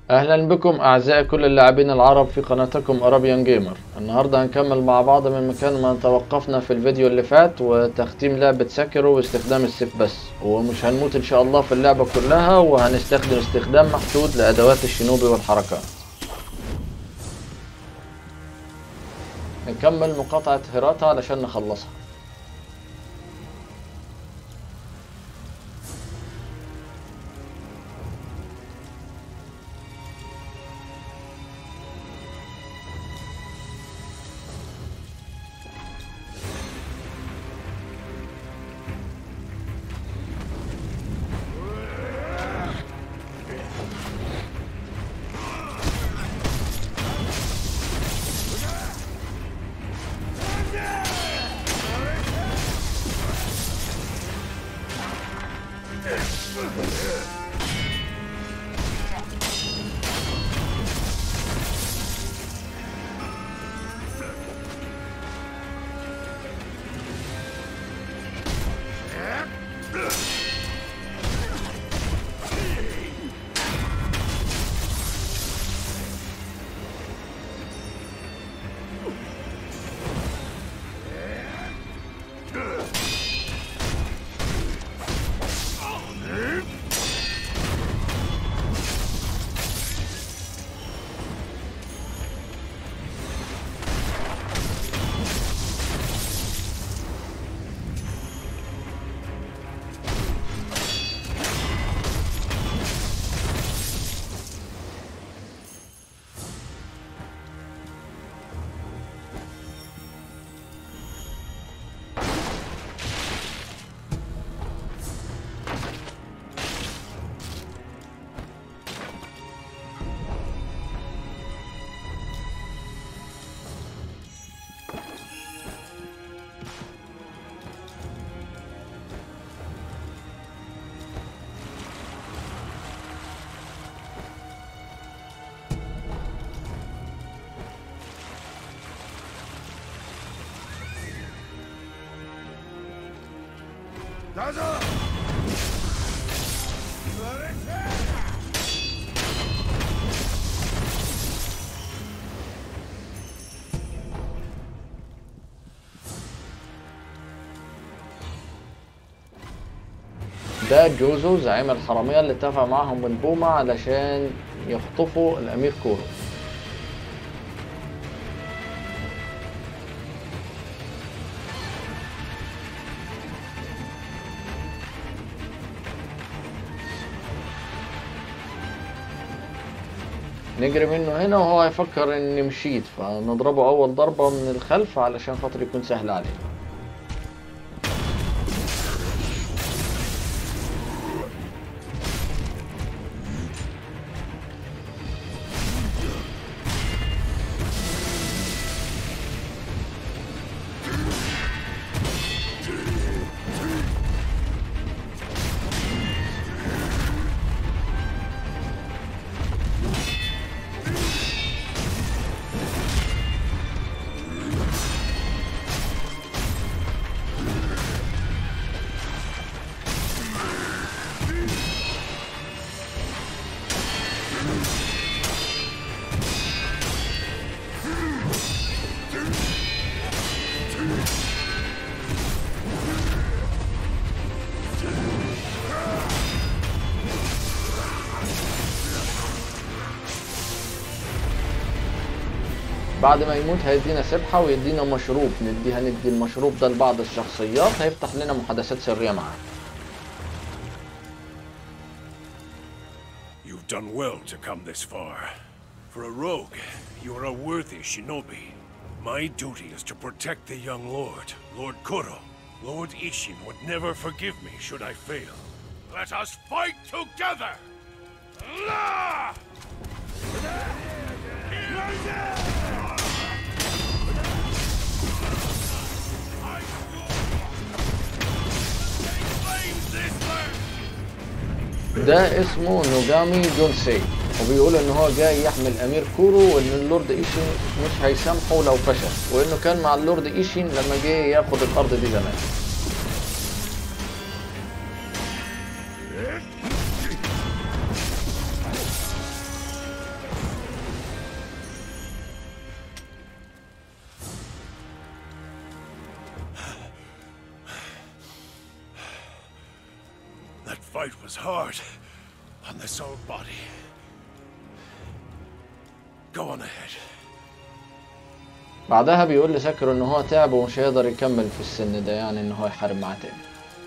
اهلا بكم اعزائي كل اللاعبين العرب في قناتكم ارابيان جيمر النهارده هنكمل مع بعض من مكان ما توقفنا في الفيديو اللي فات وتختيم لعبة ساكرو واستخدام السيف بس ومش هنموت ان شاء الله في اللعبة كلها وهنستخدم استخدام محدود لادوات الشنوبي والحركات نكمل مقاطعة هيراتا علشان نخلصها ده جوزو زعيم الحرامية اللي اتفق معاهم من بوما علشان يخطفوا الأمير كورو نجري منه هنا وهو هيفكر اني مشيت فنضربه اول ضربة من الخلف علشان خاطر يكون سهل عليه بعد ما يموت هيدينا سبحة ويدينا مشروب ندي هندي المشروب ده لبعض الشخصيات هيفتح لنا محادثات سرية معاه You've done well to come this far. For a rogue, you are a worthy shinobi. My duty is to protect the young lord, Lord Kuro. Lord Ishin would never forgive me should I fail. Let us fight together! La! ده اسمه نوجامي جونسي وبيقول ان هو جاي يحمي الامير كورو وان اللورد ايشين مش هيسامحه لو فشل وانه كان مع اللورد ايشين لما جه ياخد الارض دي زمان fight was hard on this old body. Go on ahead. بعدها بيقول لساكرو ان هو تعب ومش هيقدر يكمل في السن ده يعني ان هو يحارب معاه تاني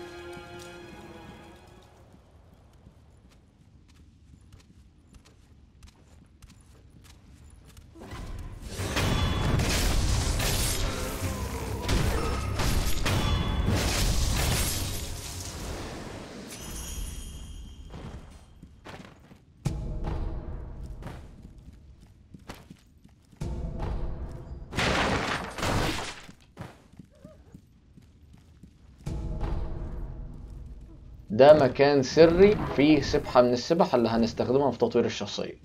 ده مكان سري فيه سبحة من السبح اللي هنستخدمها في تطوير الشخصية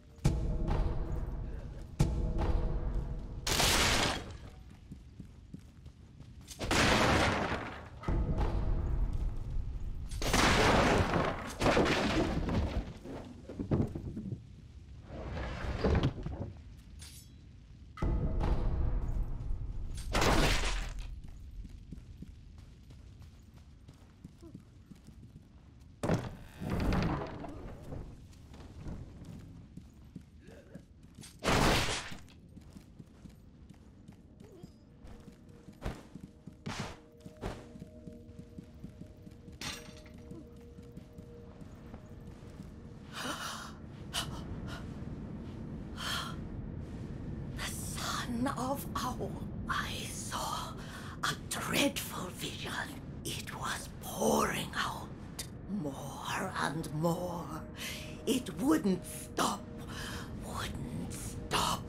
Son of Owl, I saw a dreadful vision. It was pouring out more and more. It wouldn't stop, wouldn't stop.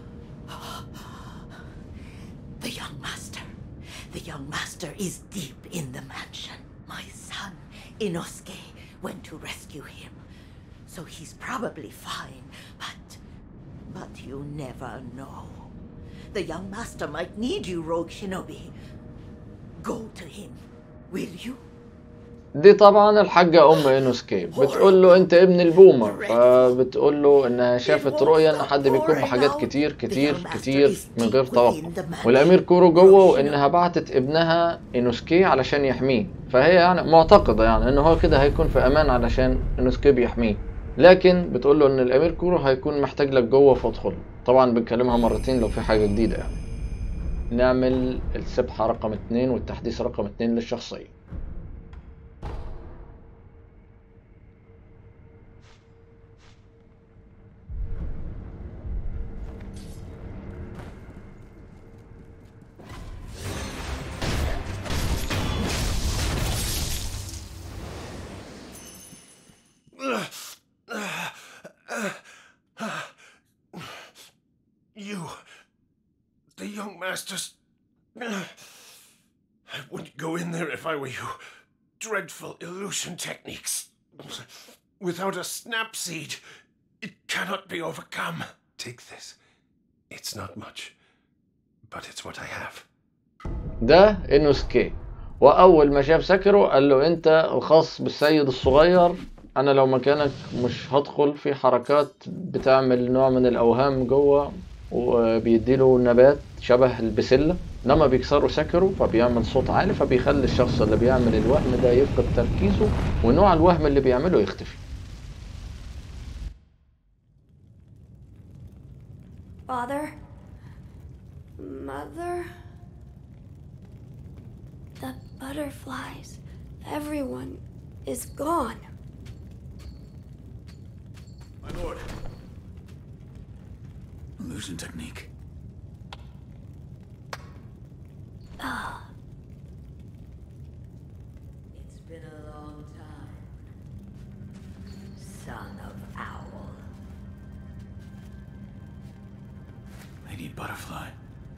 The young master, the young master is deep in the mansion. My son, Inosuke, went to rescue him. So he's probably fine, but but you never know. The young master might need you, Rogue Shinobi. Go to him, will you? دي طبعا الحاجة أم إنوسكي بتقول له أنت ابن البومر فبتقول له إنها شافت رؤية إن حد بيكون بحاجات كتير كتير كتير من غير توقف والأمير كورو جوه وإنها بعتت ابنها إنوسكي علشان يحميه فهي يعني معتقدة يعني إن هو كده هيكون في أمان علشان إنوسكي بيحميه لكن بتقول له إن الأمير كورو هيكون محتاج لك جوه فادخل طبعا بنكلمها مرتين لو في حاجة جديدة يعني نعمل السبحة رقم اتنين والتحديث رقم اتنين للشخصية You. The young masters. I wouldn't go in there if I were you. Dreadful illusion techniques. Without a snap seed, it cannot be overcome. Take this. It's not much, but it's what I have. ده إنوسكي وأول ما شاف ساكرو قال له أنت الخاص بالسيد الصغير أنا لو مكانك مش هدخل في حركات بتعمل نوع من الأوهام جوه وبيديله نبات شبه البسلة لما بيكسروا ساكرو فبيعمل صوت عالي فبيخلي الشخص اللي بيعمل الوهم ده يفقد تركيزه ونوع الوهم اللي بيعمله يختفي Father? Mother? The butterflies. Everyone is gone. My lord, Illusion technique. It's been a long time. Son of Owl. Lady Butterfly.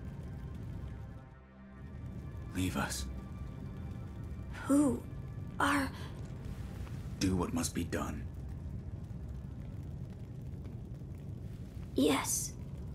Leave us. Who are. Do what must be done. Yes.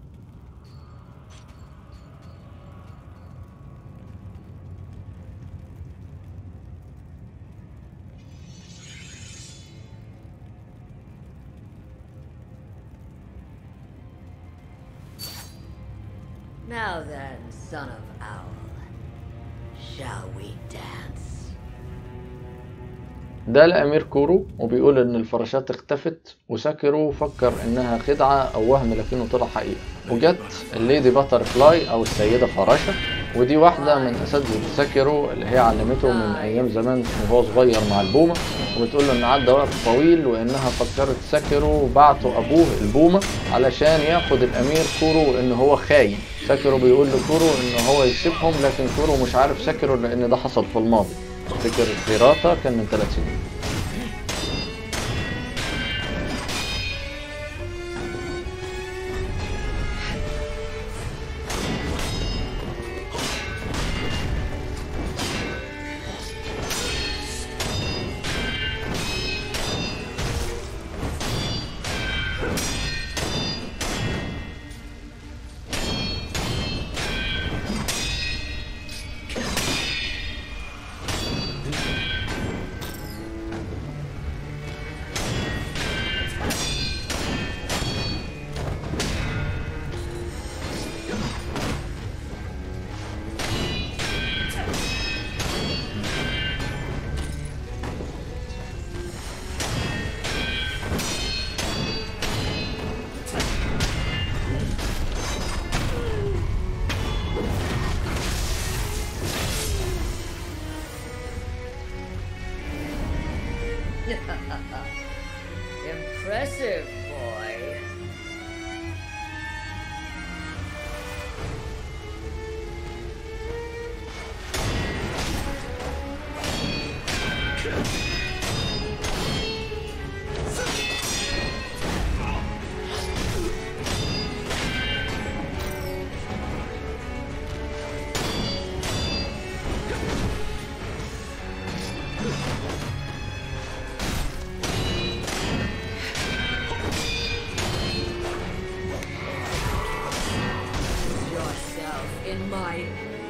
Now then, son of Owl, shall we dance? ده لأمير كورو وبيقول إن الفراشات اختفت وساكرو فكر إنها خدعة أو وهم لكنه طلع حقيقة وجت الليدي باتر فلاي أو السيدة فراشة ودي واحدة من أساتذة ساكرو اللي هي علمته من أيام زمان وهو صغير مع البومة وبتقول له إن عدى وقت طويل وإنها فكرت ساكرو بعته أبوه البومة علشان ياخد الأمير كورو إن هو خاين ساكرو بيقول لكورو إن هو يسيبهم لكن كورو مش عارف ساكرو لأن ده حصل في الماضي افتكر هيراتا كان من ثلاث سنين Impressive, boy. Yourself in my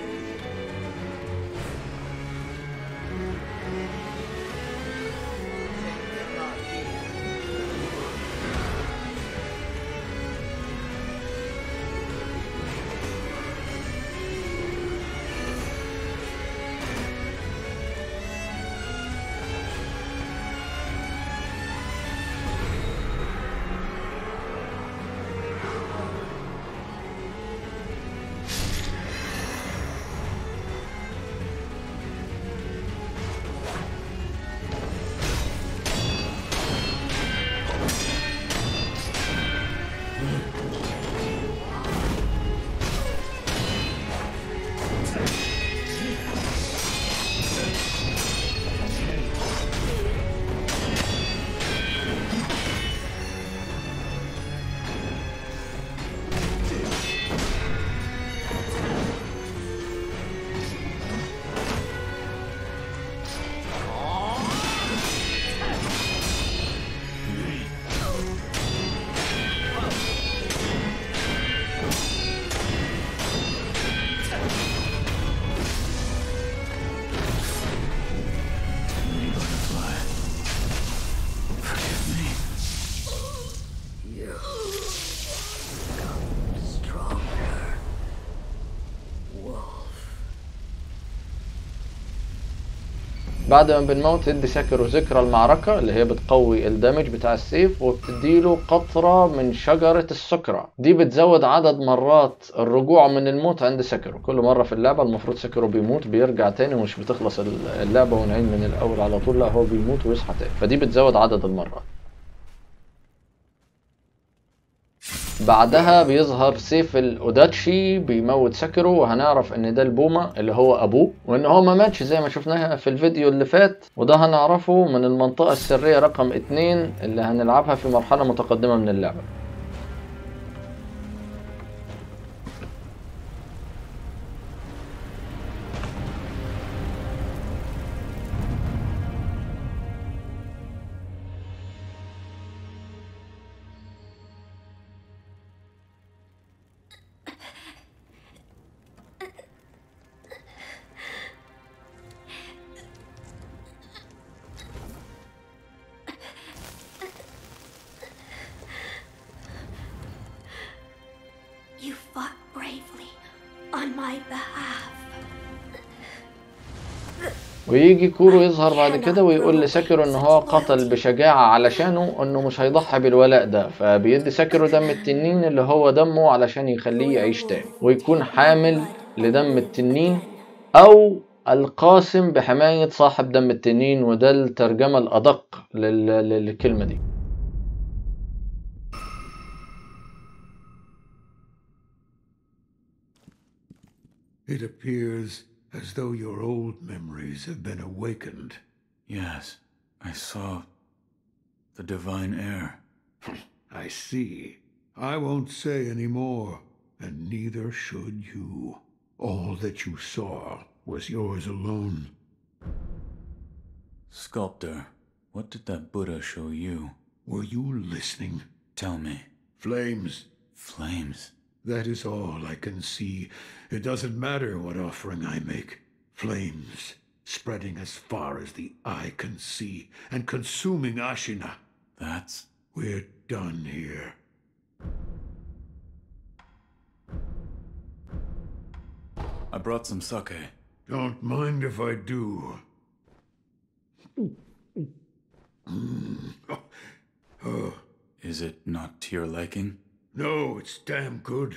Butterfly. Forgive me. You become stronger. Wolf. بعد ما بنموت يدي ساكرو ذكرى المعركة اللي هي بتقوي الدمج بتاع السيف وبتديله قطرة من شجرة السكرة دي بتزود عدد مرات الرجوع من الموت عند ساكرو كل مرة في اللعبة المفروض ساكرو بيموت بيرجع تاني ومش بتخلص اللعبة ونعيد من الأول على طول لا هو بيموت ويصحى تاني فدي بتزود عدد المرات بعدها بيظهر سيف الاوداتشي بيموت ساكرو وهنعرف ان ده البومة اللي هو ابوه وان هو ما ماتش زي ما شفناها في الفيديو اللي فات وده هنعرفه من المنطقة السرية رقم اتنين اللي هنلعبها في مرحلة متقدمة من اللعبة You fought bravely on my behalf. ويجي كورو يظهر بعد كده ويقول لساكيرو ان هو قتل بشجاعة علشانه انه مش هيضحي بالولاء ده فبيدي ساكيرو دم التنين اللي هو دمه علشان يخليه يعيش تاني ويكون حامل لدم التنين او القاسم بحماية صاحب دم التنين وده الترجمة الأدق لل- للكلمة دي It appears as though your old memories have been awakened. Yes, I saw the divine air. I see. I won't say any more, and neither should you. All that you saw was yours alone. Sculptor, what did that Buddha show you? Were you listening? Tell me. Flames. Flames. That is all I can see. It doesn't matter what offering I make. Flames spreading as far as the eye can see and consuming Ashina. That's. We're done here. I brought some sake. Don't mind if I do. Mm. Oh, oh, Is it not to your liking? no, it's damn good.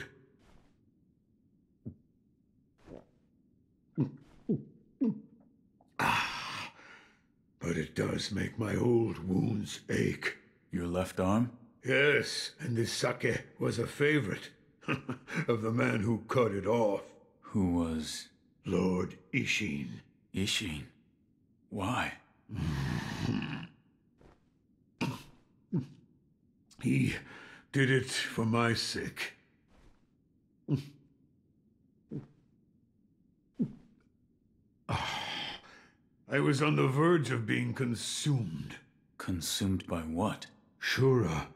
Ah, but it does make my old wounds ache. Your left arm? Yes, and this sake was a favorite of the man who cut it off, Who was Lord Ishin. Ishin? Why? He did it for my sake. Ah, I was on the verge of being consumed. Consumed by what? Shura.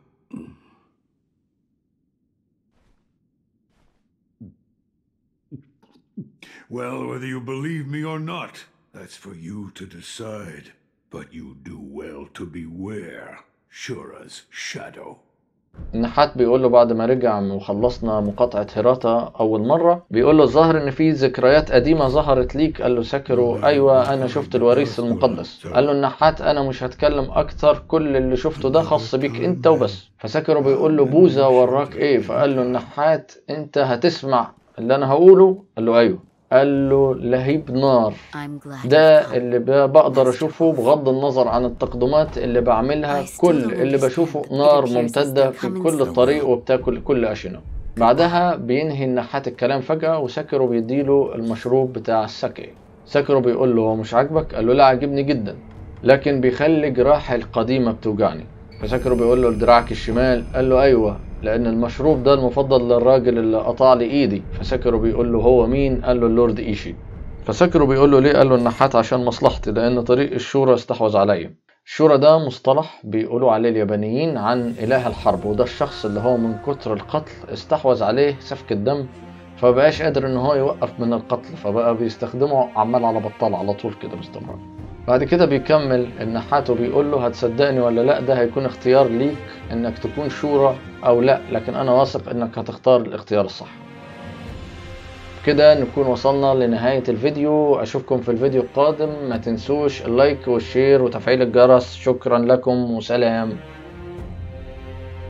Well, whether you believe me or not, that's for you to decide. But you do well to beware Shura's shadow. النحات بيقول له بعد ما رجع وخلصنا مقاطعة هيراتا أول مرة بيقول له الظاهر إن في ذكريات قديمة ظهرت ليك قال له ساكرو أيوة أنا شفت الوريث المقدس قال له النحات أنا مش هتكلم أكتر كل اللي شفته ده خاص بيك أنت وبس فساكرو بيقول له بوذا وراك إيه فقال له النحات أنت هتسمع اللي أنا هقوله قال له أيوة قال له لهيب نار I'm glad ده you've come. اللي ب- بقدر اشوفه بغض النظر عن التقدمات اللي بعملها كل اللي بشوفه نار ممتدة في كل الطريق وبتاكل كل أشنه بعدها بينهي النحات الكلام فجأة وساكرو بيديله المشروب بتاع الساكي ساكرو بيقول له هو مش عاجبك قال له لا عاجبني جدا لكن بيخلي جراحي القديمة بتوجعني فساكرو بيقول له لدراعك الشمال قال له ايوه لان المشروب ده المفضل للراجل اللي قطع لي ايدي فساكرو بيقول له هو مين قال له اللورد ايشي فساكرو بيقول له ليه قال له النحات عشان مصلحتي لان طريق الشورى استحوذ عليا الشورى ده مصطلح بيقولوا عليه اليابانيين عن اله الحرب وده الشخص اللي هو من كتر القتل استحوذ عليه سفك الدم فمبقاش قادر ان هو يوقف من القتل فبقى بيستخدمه عمال على بطال على طول كده باستمرار بعد كده بيكمل النحات وبيقول له هتصدقني ولا لا ده هيكون اختيار ليك انك تكون شورى او لا لكن انا واثق انك هتختار الاختيار الصح كده نكون وصلنا لنهاية الفيديو أشوفكم في الفيديو القادم ما تنسوش اللايك والشير وتفعيل الجرس شكرا لكم وسلام